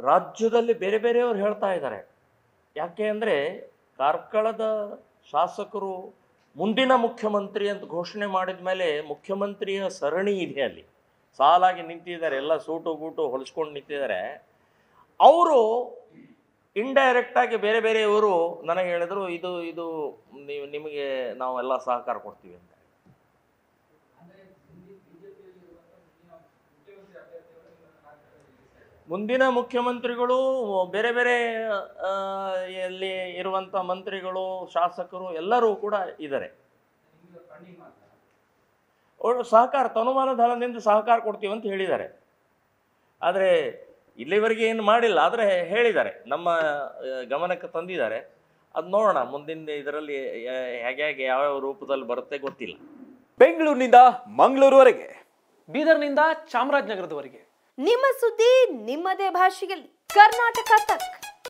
ರಾಜ್ಯದಲ್ಲಿ ಬೇರೆ ಬೇರೆಯವರು ಹೇಳ್ತಾ ಇದ್ದಾರೆ ಯಾಕೆ ಅಂದರೆ ಕಾರ್ಕಳದ ಶಾಸಕರು ಮುಂದಿನ ಮುಖ್ಯಮಂತ್ರಿ ಅಂತ ಘೋಷಣೆ ಮಾಡಿದ ಮೇಲೆ ಮುಖ್ಯಮಂತ್ರಿಯ ಸರಣಿ ಇದೆ ಅಲ್ಲಿ ಸಾಲಾಗಿ ನಿಂತಿದ್ದಾರೆ ಎಲ್ಲ ಸೂಟು ಬೂಟು ಹೊಲಿಸ್ಕೊಂಡು ನಿಂತಿದ್ದಾರೆ ಅವರು ಇಂಡೈರೆಕ್ಟಾಗಿ ಬೇರೆ ಬೇರೆಯವರು ನನಗೆ ಹೇಳಿದ್ರು ಇದು ಇದು ನೀವು ನಿಮಗೆ ನಾವೆಲ್ಲ ಸಹಕಾರ ಕೊಡ್ತೀವಿ ಅಂತ ಮುಂದಿನ ಮುಖ್ಯಮಂತ್ರಿಗಳು ಬೇರೆ ಬೇರೆ ಆ, ಎಲ್ಲಿ ಇರುವಂಥ ಮಂತ್ರಿಗಳು ಶಾಸಕರು ಎಲ್ಲರೂ ಕೂಡ ಇದ್ದಾರೆ ಅವರು ಸಹಕಾರ ತನುಮಾನ ಧನದಿಂದ ಸಹಕಾರ ಕೊಡ್ತೀವಿ ಅಂತ ಹೇಳಿದ್ದಾರೆ ಆದರೆ ಇಲ್ಲಿವರೆಗೆ ಏನು ಮಾಡಿಲ್ಲ ಆದರೆ ಹೇಳಿದ್ದಾರೆ ನಮ್ಮ ಆ, ಗಮನಕ್ಕೆ ತಂದಿದ್ದಾರೆ ಅದು ನೋಡೋಣ ಮುಂದಿನ ಇದರಲ್ಲಿ ಹೇಗೆ ಹೇಗೆ ಯಾವ್ಯಾವ ರೂಪದಲ್ಲಿ ಬರುತ್ತೆ ಗೊತ್ತಿಲ್ಲ ಬೆಂಗಳೂರಿನಿಂದ ಮಂಗಳೂರುವರೆಗೆ ಬೀದರ್ನಿಂದ ಚಾಮರಾಜನಗರದವರೆಗೆ ನಿಮ್ಮ ಸುದ್ದಿ ನಿಮ್ಮದೇ ಭಾಷೆಯಲ್ಲಿ ಕರ್ನಾಟಕ ತಕ್